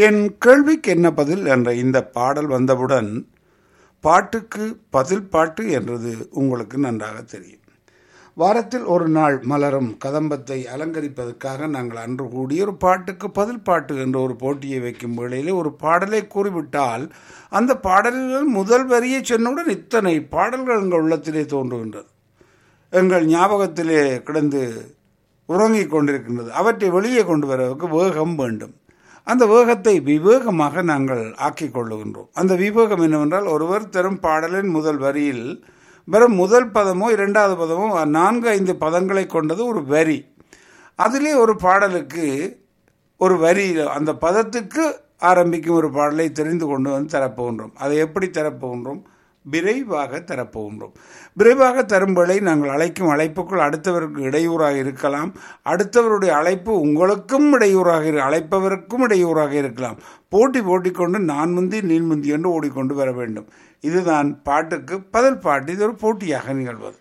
என் கேள்விக்கு என்ன பதில் என்ற இந்த பாடல் வந்தவுடன் பாட்டுக்கு பதில் பாட்டு என்றது உங்களுக்கு நன்றாக தெரியும் வாரத்தில் ஒரு நாள் மலரும் கதம்பத்தை அலங்கரிப்பதற்காக நாங்கள் அன்று கூடி ஒரு பாட்டுக்கு பதில் பாட்டு என்ற ஒரு போட்டியை வைக்கும் வேளையிலே ஒரு பாடலை கூறிவிட்டால் அந்த பாடல்கள் முதல் வரியை சொன்னவுடன் இத்தனை பாடல்கள் எங்கள் உள்ளத்திலே தோன்றுகின்றது எங்கள் ஞாபகத்திலே கிடந்து உறங்கிக் கொண்டிருக்கின்றது அவற்றை வெளியே கொண்டு வருவதற்கு வேகம் வேண்டும் அந்த வேகத்தை விவேகமாக நாங்கள் ஆக்கிக் கொள்ளுகின்றோம் அந்த விவேகம் என்னவென்றால் ஒருவர் தரும் பாடலின் முதல் வரியில் வெறும் முதல் பதமோ இரண்டாவது பதமோ நான்கு ஐந்து பதங்களை கொண்டது ஒரு வரி அதிலே ஒரு பாடலுக்கு ஒரு வரி அந்த பதத்துக்கு ஆரம்பிக்கும் ஒரு பாடலை தெரிந்து கொண்டு வந்து தரப்போகின்றோம் அதை எப்படி தரப்போகின்றோம் விரைவாக தரப்போகின்றோம் விரைவாக தரும்பலை நாங்கள் அழைக்கும் அழைப்புக்குள் அடுத்தவருக்கு இடையூறாக இருக்கலாம் அடுத்தவருடைய அழைப்பு உங்களுக்கும் இடையூறாக இரு அழைப்பவருக்கும் இடையூறாக இருக்கலாம் போட்டி போட்டி கொண்டு நான் முந்தி நீள் முந்தி என்று ஓடிக்கொண்டு வர வேண்டும் இதுதான் பாட்டுக்கு பதில் பாட்டு இது ஒரு போட்டியாக நிகழ்வது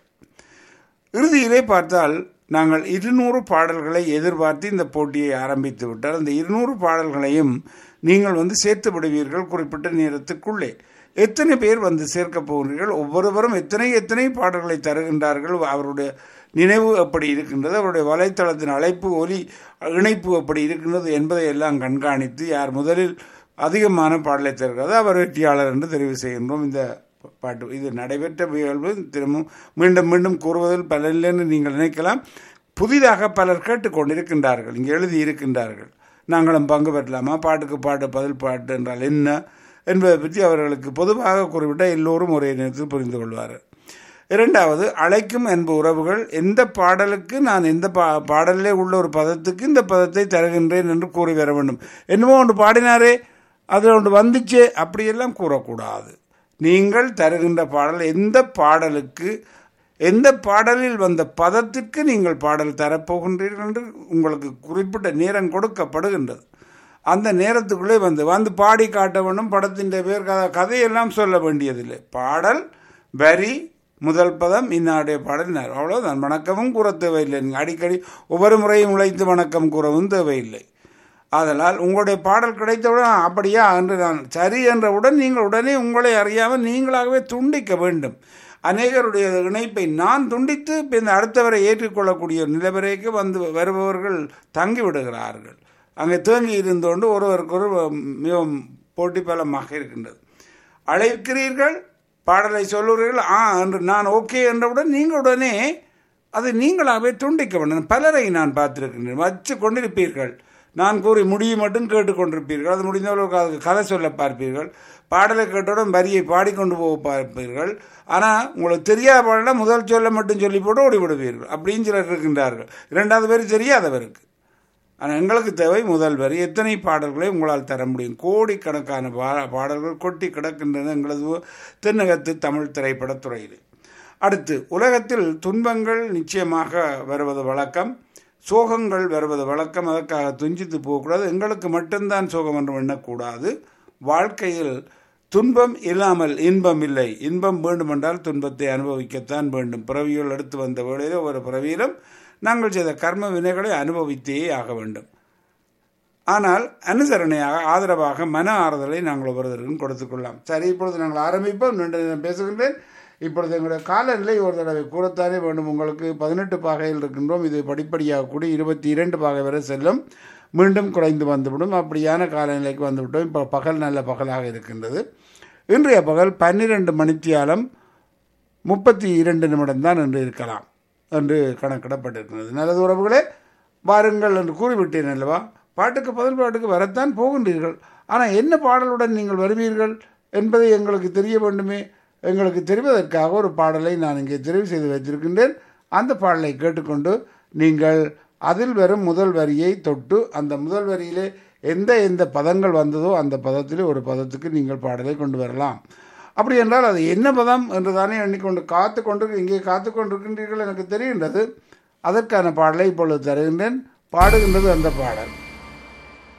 இறுதியிலே பார்த்தால் நாங்கள் இருநூறு பாடல்களை எதிர்பார்த்து இந்த போட்டியை ஆரம்பித்து விட்டால் அந்த இருநூறு பாடல்களையும் நீங்கள் வந்து சேர்த்து விடுவீர்கள் குறிப்பிட்ட நேரத்துக்குள்ளே எத்தனை பேர் வந்து சேர்க்க போகிறீர்கள் ஒவ்வொருவரும் எத்தனை எத்தனை பாடல்களை தருகின்றார்கள் அவருடைய நினைவு எப்படி இருக்கின்றது அவருடைய வலைத்தளத்தின் அழைப்பு ஒலி இணைப்பு எப்படி இருக்கின்றது என்பதை எல்லாம் கண்காணித்து யார் முதலில் அதிகமான பாடலை தருகிறது அவர் வெற்றியாளர் என்று தெரிவு செய்கின்றோம் இந்த பாட்டு இது நடைபெற்ற நிகழ்வு திரும்பவும் மீண்டும் மீண்டும் கூறுவதில் பலனில்லை நீங்கள் நினைக்கலாம் புதிதாக பலர் கேட்டுக்கொண்டிருக்கின்றார்கள் இங்கே எழுதி இருக்கின்றார்கள் நாங்களும் பங்கு பெறலாமா பாட்டுக்கு பாட்டு பதில் பாட்டு என்றால் என்ன என்பதை பற்றி அவர்களுக்கு பொதுவாக குறிப்பிட்ட எல்லோரும் ஒரே நேரத்தில் புரிந்து கொள்வார்கள் இரண்டாவது அழைக்கும் என்ப உறவுகள் எந்த பாடலுக்கு நான் எந்த பா பாடலிலே உள்ள ஒரு பதத்துக்கு இந்த பதத்தை தருகின்றேன் என்று கூறி வர வேண்டும் என்னமோ ஒன்று பாடினாரே அதில் ஒன்று வந்துச்சே அப்படியெல்லாம் கூறக்கூடாது நீங்கள் தருகின்ற பாடல் எந்த பாடலுக்கு எந்த பாடலில் வந்த பதத்திற்கு நீங்கள் பாடல் தரப்போகின்றீர்கள் என்று உங்களுக்கு குறிப்பிட்ட நேரம் கொடுக்கப்படுகின்றது அந்த நேரத்துக்குள்ளே வந்து வந்து பாடி காட்ட வேண்டும் படத்தின் பேர் கதை கதையெல்லாம் சொல்ல வேண்டியதில்லை பாடல் வரி முதல் பதம் இன்னாடைய பாடல் அவ்வளோதான் வணக்கமும் கூற தேவையில்லை நீங்கள் அடிக்கடி ஒவ்வொரு முறையும் உழைத்து வணக்கம் கூறவும் தேவையில்லை ஆதலால் உங்களுடைய பாடல் கிடைத்தவுடன் அப்படியா என்று நான் சரி என்றவுடன் நீங்கள் உடனே உங்களை அறியாமல் நீங்களாகவே துண்டிக்க வேண்டும் அநேகருடைய இணைப்பை நான் துண்டித்து இப்போ இந்த அடுத்தவரை ஏற்றுக்கொள்ளக்கூடிய நிலைவரைக்கு வந்து வருபவர்கள் தங்கி விடுகிறார்கள் அங்கே தேங்கி இருந்தோண்டு ஒருவருக்கொரு மிகவும் போட்டி பலமாக இருக்கின்றது அழைக்கிறீர்கள் பாடலை சொல்லுகிறீர்கள் ஆ என்று நான் ஓகே என்றவுடன் நீங்கள் உடனே அதை நீங்களாகவே துண்டிக்க வேண்டும் பலரை நான் பார்த்திருக்கின்றேன் வச்சு கொண்டிருப்பீர்கள் நான் கூறி முடியும் மட்டும் கேட்டுக்கொண்டிருப்பீர்கள் அது முடிந்தவர்களுக்கு அதுக்கு கதை சொல்ல பார்ப்பீர்கள் பாடலை கேட்டவுடன் வரியை பாடிக்கொண்டு போக பார்ப்பீர்கள் ஆனால் உங்களுக்கு தெரியாத பாடலை முதல் சொல்ல மட்டும் சொல்லி போட்டு ஓடிவிடுவீர்கள் அப்படின்னு சிலர் இருக்கின்றார்கள் இரண்டாவது பேர் தெரியாதவருக்கு ஆனால் எங்களுக்கு தேவை முதல் வரி எத்தனை பாடல்களை உங்களால் தர முடியும் கோடிக்கணக்கான பா பாடல்கள் கொட்டி கிடக்கின்றன எங்களது தென்னகத்து தமிழ் திரைப்படத்துறையில் அடுத்து உலகத்தில் துன்பங்கள் நிச்சயமாக வருவது வழக்கம் சோகங்கள் வருவது வழக்கம் அதற்காக துஞ்சித்து போகக்கூடாது எங்களுக்கு மட்டும்தான் சோகம் என்று எண்ணக்கூடாது வாழ்க்கையில் துன்பம் இல்லாமல் இன்பம் இல்லை இன்பம் வேண்டுமென்றால் துன்பத்தை அனுபவிக்கத்தான் வேண்டும் பிறவிகள் எடுத்து வந்த வேளையில் ஒவ்வொரு பிறவியிலும் நாங்கள் செய்த கர்ம வினைகளை அனுபவித்தே ஆக வேண்டும் ஆனால் அனுசரணையாக ஆதரவாக மன ஆறுதலை நாங்கள் ஒவ்வொருவருக்கும் கொடுத்துக்கொள்ளலாம் சரி இப்பொழுது நாங்கள் ஆரம்பிப்போம் நின்று பேசுகின்றேன் இப்பொழுது எங்களுடைய காலநிலை ஒரு தடவை கூறத்தானே வேண்டும் உங்களுக்கு பதினெட்டு பாகையில் இருக்கின்றோம் இது படிப்படியாக கூடி இருபத்தி இரண்டு பாகை வரை செல்லும் மீண்டும் குறைந்து வந்துவிடும் அப்படியான காலநிலைக்கு வந்துவிட்டோம் இப்போ பகல் நல்ல பகலாக இருக்கின்றது இன்றைய பகல் பன்னிரெண்டு மணித்தியாலம் முப்பத்தி இரண்டு நிமிடம் தான் என்று இருக்கலாம் என்று கணக்கிடப்பட்டிருக்கிறது நல்லது உறவுகளே வாருங்கள் என்று கூறிவிட்டேன் அல்லவா பாட்டுக்கு பதில் பாட்டுக்கு வரத்தான் போகின்றீர்கள் ஆனால் என்ன பாடலுடன் நீங்கள் வருவீர்கள் என்பதை எங்களுக்கு தெரிய வேண்டுமே எங்களுக்கு தெரிவதற்காக ஒரு பாடலை நான் இங்கே தெரிவு செய்து வைத்திருக்கின்றேன் அந்த பாடலை கேட்டுக்கொண்டு நீங்கள் அதில் வரும் முதல் வரியை தொட்டு அந்த முதல் வரியிலே எந்த எந்த பதங்கள் வந்ததோ அந்த பதத்தில் ஒரு பதத்துக்கு நீங்கள் பாடலை கொண்டு வரலாம் அப்படி என்றால் அது என்ன பதம் என்று தானே எண்ணிக்கொண்டு காத்து கொண்டு இங்கே காத்து கொண்டிருக்கின்றீர்கள் எனக்கு தெரிகின்றது அதற்கான பாடலை இப்பொழுது தருகின்றேன் பாடுகின்றது அந்த பாடல்